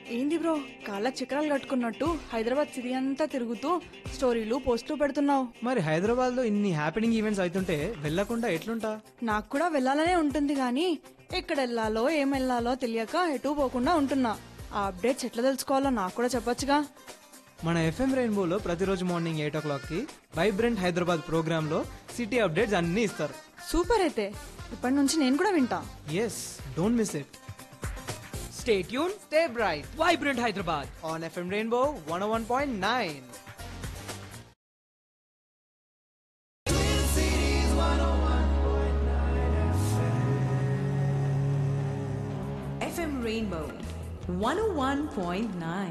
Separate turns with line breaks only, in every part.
ఏంది బ్రో కాళ్ళకి చక్రాలు కట్టుకున్నట్టు హైదరాబాద్ సిటీ అంతా తిరుగుతూ స్టోరీలు పోస్టులు పెడుతున్నావు
మరి హైదరాబాద్ లో ఇన్ని హ్యాపెనింగ్ ఈవెంట్స్ అవుతుంటే వెళ్ళకుండా ఎట్లుంటా
నాకు కూడా వెళ్ళాలనే ఉంటుంది కానీ ఎక్కడ వెళ్ళాలో ఏం వెళ్ళాలో తెలియక ఎటు పోకుండా ఉంటున్నా ఆ అప్డేట్స్ ఎట్లా తెలుసుకోవాలో నాకు కూడా చెప్పొచ్చుగా
మన ఎఫ్ఎం రెయిన్బోలో ప్రతిరోజు మార్నింగ్ ఎయిట్ ఓ క్లాక్ కి వైబ్రెంట్ హైదరాబాద్ ప్రోగ్రామ్ లో సిటీ అప్డేట్స్ అన్ని ఇస్తారు
సూపర్ అయితే ఇప్పటి నుంచి నేను కూడా వింటా
yes don't miss it
Stay tuned,
stay bright
Vibrant Hyderabad.
On FM Rainbow one one point nine
FM Rainbow 101.9.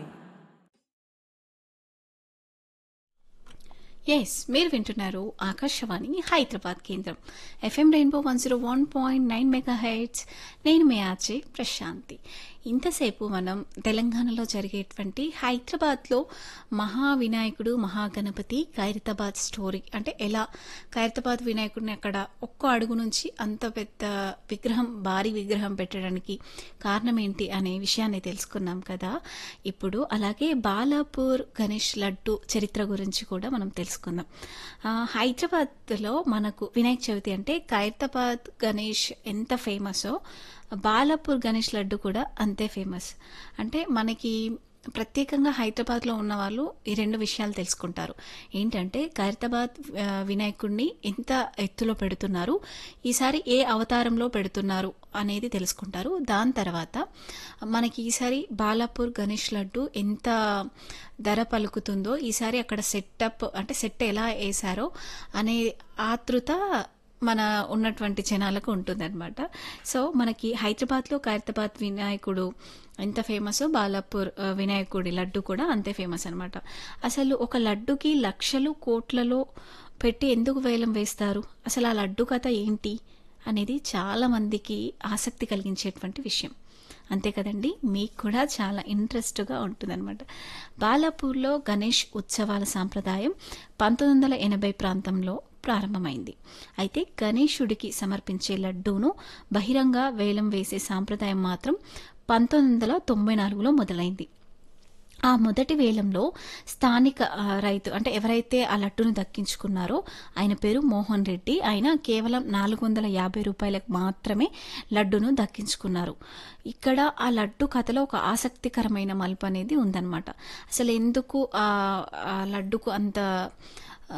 Yes మీరు వింటున్నారు ఆకాశవాణి హైదరాబాద్ కేంద్రం FM Rainbow one zero one point nine mega heads నేను మీ ఆర్జే ప్రశాంతి ఇంతసేపు మనం తెలంగాణలో జరిగేటువంటి హైదరాబాద్లో మహా వినాయకుడు మహాగణపతి ఖైరతాబాద్ స్టోరీ అంటే ఎలా ఖైరతాబాద్ వినాయకుడిని అక్కడ ఒక్క అడుగు నుంచి అంత పెద్ద విగ్రహం భారీ విగ్రహం పెట్టడానికి కారణం ఏంటి అనే విషయాన్ని తెలుసుకున్నాం కదా ఇప్పుడు అలాగే బాలాపూర్ గణేష్ లడ్డు చరిత్ర గురించి కూడా మనం తెలుసుకుందాం ఆ, హైదరాబాద్లో మనకు వినాయక చవితి అంటే ఖైరతాబాద్ గణేష్ ఎంత ఫేమసో బాలాపూర్ గణేష్ లడ్డు కూడా అంతే ఫేమస్ అంటే మనకి ప్రత్యేకంగా హైదరాబాద్లో ఉన్న వాళ్ళు ఈ రెండు విషయాలు తెలుసుకుంటారు ఏంటంటే ఖైరతాబాద్ ఆ, వినాయకుడిని ఎంత ఎత్తులో పెడుతున్నారు ఈసారి ఏ అవతారంలో పెడుతున్నారు అనేది తెలుసుకుంటారు దాని తర్వాత మనకి ఈసారి బాలాపూర్ గణేష్ లడ్డు ఎంత ధర పలుకుతుందో ఈసారి అక్కడ సెటప్ అంటే సెట్ ఎలా వేశారో అనే ఆతృత మన ఉన్నటువంటి జనాలకు ఉంటుందన్నమాట సో మనకి హైదరాబాద్లో ఖైరతాబాద్ వినాయకుడు ఎంత ఫేమస్ బాలాపూర్ ఆ, వినాయకుడి లడ్డు కూడా అంతే ఫేమస్ అనమాట అసలు ఒక లడ్డుకి లక్షలు కోట్లలో పెట్టి ఎందుకు వేలం వేస్తారు అసలు ఆ లడ్డు కథ ఏంటి అనేది చాలా మందికి ఆసక్తి కలిగించేటువంటి విషయం అంతే కదండి మీకు కూడా చాలా ఇంట్రెస్ట్గా ఉంటుందన్నమాట బాలాపూర్లో గణేష్ ఉత్సవాల సాంప్రదాయం పంతొమ్మిది వందల ఎనభై ప్రాంతంలో ప్రారంభమైంది అయితే గణేశుడికి సమర్పించే లడ్డూను బహిరంగ వేలం వేసే సాంప్రదాయం మాత్రం పంతొమ్మిది వందల తొంభై నాలుగులో మొదలైంది ఆ మొదటి వేలంలో స్థానిక ఆ, రైతు అంటే ఎవరైతే ఆ లడ్డును దక్కించుకున్నారో ఆయన పేరు మోహన్ రెడ్డి ఆయన కేవలం నాలుగు వందల యాభై రూపాయలకు మాత్రమే లడ్డును దక్కించుకున్నారు ఇక్కడ ఆ లడ్డు కథలో ఒక ఆసక్తికరమైన మలుపు అనేది ఉందన్నమాట అసలు ఎందుకు ఆ ఆ లడ్డుకు అంత ఆ,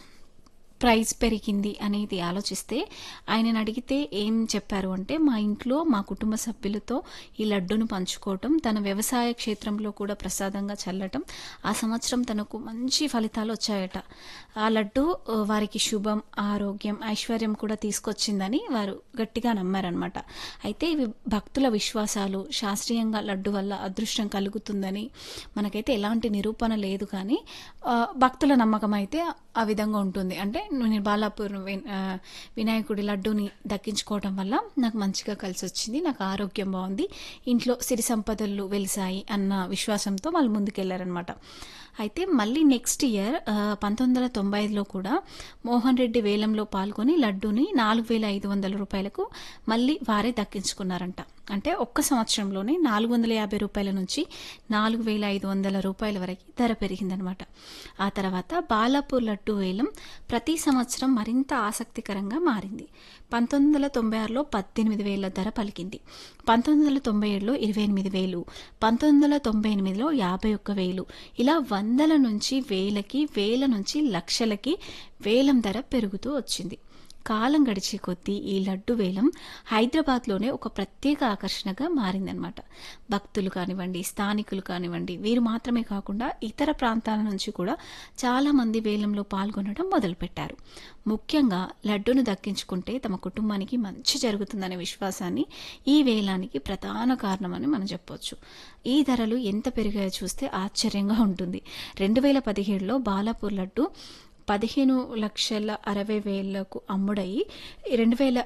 ప్రైస్ పెరిగింది అనేది ఆలోచిస్తే ఆయనను అడిగితే ఏం చెప్పారు అంటే మా ఇంట్లో మా కుటుంబ సభ్యులతో ఈ లడ్డును పంచుకోవటం తన వ్యవసాయ క్షేత్రంలో కూడా ప్రసాదంగా చల్లటం ఆ సంవత్సరం తనకు మంచి ఫలితాలు వచ్చాయట ఆ లడ్డు ఆ, వారికి శుభం ఆరోగ్యం ఐశ్వర్యం కూడా తీసుకొచ్చిందని వారు గట్టిగా నమ్మారనమాట అయితే ఇవి భక్తుల విశ్వాసాలు శాస్త్రీయంగా లడ్డు వల్ల అదృష్టం కలుగుతుందని మనకైతే ఎలాంటి నిరూపణ లేదు కానీ ఆ, భక్తుల నమ్మకం అయితే ఆ విధంగా ఉంటుంది అంటే నేను బాలాపూర్ వి- ఆ, వినాయకుడి లడ్డూని దక్కించుకోవడం వల్ల నాకు మంచిగా కలిసి వచ్చింది నాకు ఆరోగ్యం బాగుంది ఇంట్లో సిరి సంపదలు వెలిసాయి అన్న విశ్వాసంతో వాళ్ళు ముందుకెళ్లారనమాట అయితే మళ్ళీ నెక్స్ట్ ఇయర్ పంతొమ్మిది వందల తొంభై ఐదులో కూడా మోహన్ రెడ్డి వేలంలో పాల్గొని లడ్డూని నాలుగు వేల ఐదు వందల రూపాయలకు మళ్ళీ వారే దక్కించుకున్నారంట అంటే ఒక్క సంవత్సరంలోనే నాలుగు వందల యాభై రూపాయల నుంచి నాలుగు వేల ఐదు వందల రూపాయల వరకు ధర పెరిగిందనమాట ఆ తర్వాత బాలాపూర్ లడ్డు వేలం ప్రతి సంవత్సరం మరింత ఆసక్తికరంగా మారింది పంతొమ్మిది వందల తొంభై ఆరులో పద్దెనిమిది వేల ధర పలికింది పంతొమ్మిది వందల తొంభై ఏడులో ఇరవై ఎనిమిది వేలు పంతొమ్మిది వందల తొంభై ఎనిమిదిలో యాభై ఒక్క వేలు ఇలా వందల నుంచి వేలకి వేల నుంచి లక్షలకి వేలం ధర పెరుగుతూ వచ్చింది కాలం గడిచే కొద్దీ ఈ లడ్డు వేలం హైదరాబాద్లోనే ఒక ప్రత్యేక ఆకర్షణగా మారిందనమాట భక్తులు కానివ్వండి స్థానికులు కానివ్వండి వీరు మాత్రమే కాకుండా ఇతర ప్రాంతాల నుంచి కూడా చాలా మంది వేలంలో పాల్గొనడం మొదలుపెట్టారు ముఖ్యంగా లడ్డును దక్కించుకుంటే తమ కుటుంబానికి మంచి జరుగుతుందనే విశ్వాసాన్ని ఈ వేలానికి ప్రధాన కారణమని మనం చెప్పొచ్చు ఈ ధరలు ఎంత పెరిగాయో చూస్తే ఆశ్చర్యంగా ఉంటుంది రెండు వేల పదిహేడులో బాలాపూర్ లడ్డు పదిహేను లక్షల అరవై వేలకు అమ్ముడయి రెండు వేల